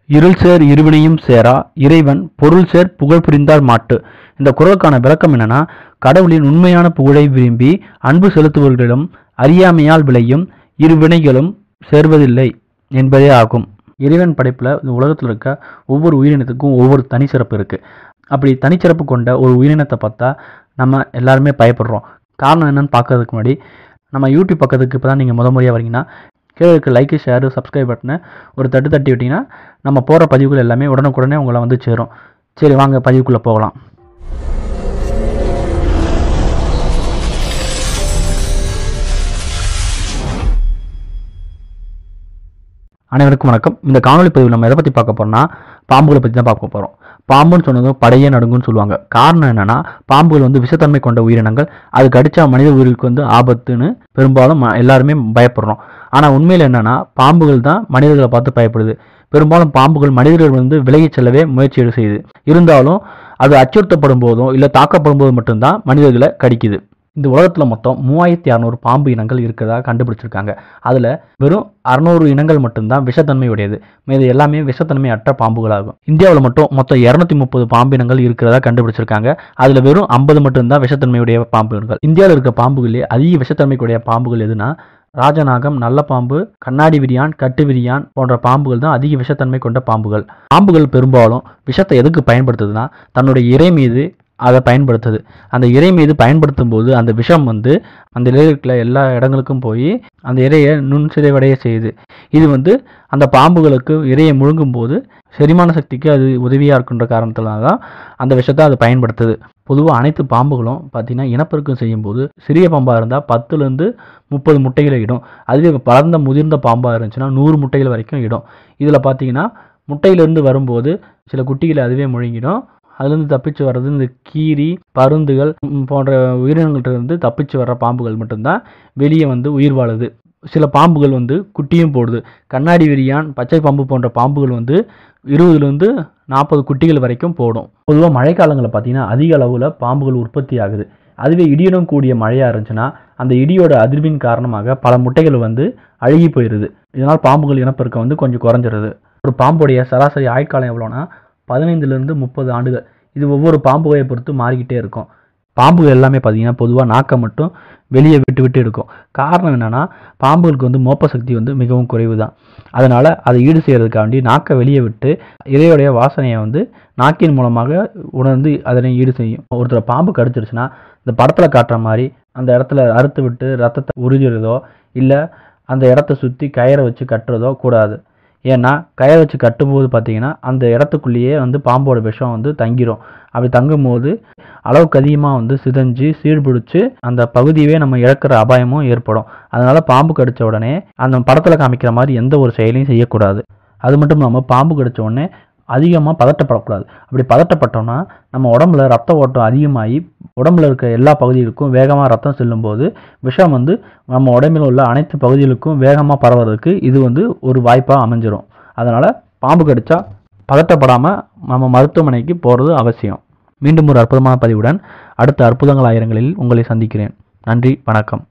இருள் சேர் இருவினையும் சேரா இறைவன் பொருள் சேர் புகழ் புரிந்தால் மாட்டு இந்த குறளுக்கான விளக்கம் என்னன்னா கடவுளின் உண்மையான புகழை விரும்பி அன்பு செலுத்துபவர்களிடம் அறியாமையால் விளையும் இரு வினைகளும் சேர்வதில்லை என்பதே ஆகும் இறைவன் படைப்பில் இந்த உலகத்தில் இருக்க ஒவ்வொரு உயிரினத்துக்கும் ஒவ்வொரு தனிச்சிறப்பு இருக்குது அப்படி தனிச்சிறப்பு கொண்ட ஒரு உயிரினத்தை பார்த்தா நம்ம எல்லாருமே பயப்படுறோம் காரணம் என்னன்னு பார்க்கறதுக்கு முன்னாடி நம்ம யூடியூப் பக்கத்துக்கு இப்போ தான் நீங்கள் முத முறையாக வரீங்கன்னா கீழே இருக்க லைக்கு ஷேரு சப்ஸ்கிரைப் பட்டனை ஒரு தட்டு தட்டி விட்டிங்கன்னா நம்ம போகிற பதிவுகள் எல்லாமே உடனுக்குடனே உங்களை வந்து சேரும் சரி வாங்க பதிவுக்குள்ளே போகலாம் அனைவருக்கும் வணக்கம் இந்த காணொலி பதிவில் நம்ம எதை பற்றி பார்க்க போறோம்னா பாம்புகளை பற்றி தான் பார்க்க போகிறோம் பாம்புன்னு சொன்னதும் படையே நடுங்குன்னு சொல்லுவாங்க காரணம் என்னன்னா பாம்புகள் வந்து விஷத்தன்மை கொண்ட உயிரினங்கள் அது கடிச்சா மனித உயிருக்கு வந்து ஆபத்துன்னு பெரும்பாலும் ம- எல்லாருமே பயப்படுறோம் ஆனால் உண்மையில் என்னன்னா பாம்புகள் தான் மனிதர்களை பார்த்து பயப்படுது பெரும்பாலும் பாம்புகள் மனிதர்கள் வந்து விலகிச் செல்லவே முயற்சி செய்யுது இருந்தாலும் அது அச்சுறுத்தப்படும் போதும் இல்லை தாக்கப்படும் போது மட்டும்தான் மனிதர்களை கடிக்குது இந்த உலகத்தில் மொத்தம் மூவாயிரத்தி அறநூறு பாம்பு இனங்கள் இருக்கிறதா கண்டுபிடிச்சிருக்காங்க அதில் வெறும் அறநூறு இனங்கள் மட்டும்தான் விஷத்தன்மை உடையது மீது எல்லாமே விஷத்தன்மை அற்ற பாம்புகளாகும் இந்தியாவில் மட்டும் மொத்தம் இரநூத்தி முப்பது பாம்பு இனங்கள் இருக்கிறதா கண்டுபிடிச்சிருக்காங்க அதில் வெறும் ஐம்பது மட்டும்தான் விஷத்தன்மையுடைய பாம்புகள் இந்தியாவில் இருக்க பாம்புகளே அதிக விஷத்தன்மைக்குடைய பாம்புகள் எதுனா ராஜநாகம் நல்ல பாம்பு கண்ணாடி விரியான் கட்டு விரியான் போன்ற பாம்புகள் தான் அதிக விஷத்தன்மை கொண்ட பாம்புகள் பாம்புகள் பெரும்பாலும் விஷத்தை எதுக்கு பயன்படுத்துதுன்னா தன்னுடைய இறை மீது அதை பயன்படுத்துது அந்த இறை மீது பயன்படுத்தும் போது அந்த விஷம் வந்து அந்த இலையில் இருக்கிற எல்லா இடங்களுக்கும் போய் அந்த இரையை நுண்சிதைவடைய செய்யுது இது வந்து அந்த பாம்புகளுக்கு இரையை முழுங்கும் போது செரிமான சக்திக்கு அது உதவியாக இருக்கின்ற காரணத்தினால தான் அந்த விஷத்தை அது பயன்படுத்துது பொதுவாக அனைத்து பாம்புகளும் பார்த்தீங்கன்னா இனப்பெருக்கம் செய்யும்போது சிறிய பாம்பாக இருந்தால் பத்துலேருந்து முப்பது முட்டைகளை இடும் அதுவே பறந்த முதிர்ந்த பாம்பாக இருந்துச்சுன்னா நூறு முட்டைகள் வரைக்கும் இடும் இதில் பார்த்தீங்கன்னா முட்டையிலேருந்து வரும்போது சில குட்டிகளை அதுவே முழுங்கிடும் அதுலேருந்து தப்பிச்சு வர்றது இந்த கீரி பருந்துகள் ம், போன்ற உயிரினங்கள்ட்ட இருந்து தப்பிச்சு வர்ற பாம்புகள் மட்டும்தான் வெளியே வந்து உயிர் வாழுது சில பாம்புகள் வந்து குட்டியும் போடுது கண்ணாடி விரியான் பச்சை பாம்பு போன்ற பாம்புகள் வந்து இருபதுலேருந்து நாற்பது குட்டிகள் வரைக்கும் போடும் பொதுவாக மழைக்காலங்களில் பார்த்தீங்கன்னா அதிக அளவில் பாம்புகள் உற்பத்தி ஆகுது அதுவே இடியுடன் கூடிய மழையாக இருந்துச்சுன்னா அந்த இடியோட அதிர்வின் காரணமாக பல முட்டைகள் வந்து அழுகி போயிடுது இதனால் பாம்புகள் இனப்பெருக்கம் வந்து கொஞ்சம் குறைஞ்சிருது ஒரு பாம்புடைய சராசரி ஆயுட்காலம் எவ்வளோனா பதினைந்துலேருந்து முப்பது ஆண்டுகள் இது ஒவ்வொரு பாம்பு வகையை பொறுத்து மாறிக்கிட்டே இருக்கும் பாம்புகள் எல்லாமே பார்த்தீங்கன்னா பொதுவாக நாக்கை மட்டும் வெளியே விட்டு விட்டு இருக்கும் காரணம் என்னன்னா பாம்புகளுக்கு வந்து மோப்ப சக்தி வந்து மிகவும் குறைவு தான் அதனால் அதை ஈடு செய்கிறதுக்காண்டி நாக்கை வெளியே விட்டு இறையுடைய வாசனையை வந்து நாக்கின் மூலமாக உணர்ந்து அதனை ஈடு செய்யும் ஒருத்தர் பாம்பு கடிச்சிருச்சுன்னா இந்த படத்தில் காட்டுற மாதிரி அந்த இடத்துல அறுத்து விட்டு ரத்தத்தை உறிஞ்சுறதோ இல்லை அந்த இடத்த சுற்றி கயிறை வச்சு கட்டுறதோ கூடாது ஏன்னா கயிறை வச்சு கட்டும்போது பார்த்தீங்கன்னா அந்த இடத்துக்குள்ளேயே வந்து பாம்போட விஷம் வந்து தங்கிரும் அப்படி தங்கும்போது அளவுக்கு அதிகமாக வந்து சிதைஞ்சு சீழ்பிடிச்சு அந்த பகுதியவே நம்ம இழக்கிற அபாயமும் ஏற்படும் அதனால பாம்பு கடிச்ச உடனே அந்த படத்தில் காமிக்கிற மாதிரி எந்த ஒரு செயலையும் செய்யக்கூடாது அது மட்டும் இல்லாமல் பாம்பு கடிச்ச உடனே அதிகமாக பதட்டப்படக்கூடாது அப்படி பதட்டப்பட்டோம்னா நம்ம உடம்புல ரத்த ஓட்டம் அதிகமாகி உடம்புல இருக்க எல்லா பகுதிகளுக்கும் வேகமாக ரத்தம் செல்லும்போது விஷம் வந்து நம்ம உடம்பில் உள்ள அனைத்து பகுதிகளுக்கும் வேகமாக பரவறதுக்கு இது வந்து ஒரு வாய்ப்பாக அமைஞ்சிரும் அதனால் பாம்பு கடிச்சா பதட்டப்படாமல் நம்ம மருத்துவமனைக்கு போகிறது அவசியம் மீண்டும் ஒரு அற்புதமான பதிவுடன் அடுத்த அற்புதங்கள் ஆயிரங்களில் உங்களை சந்திக்கிறேன் நன்றி வணக்கம்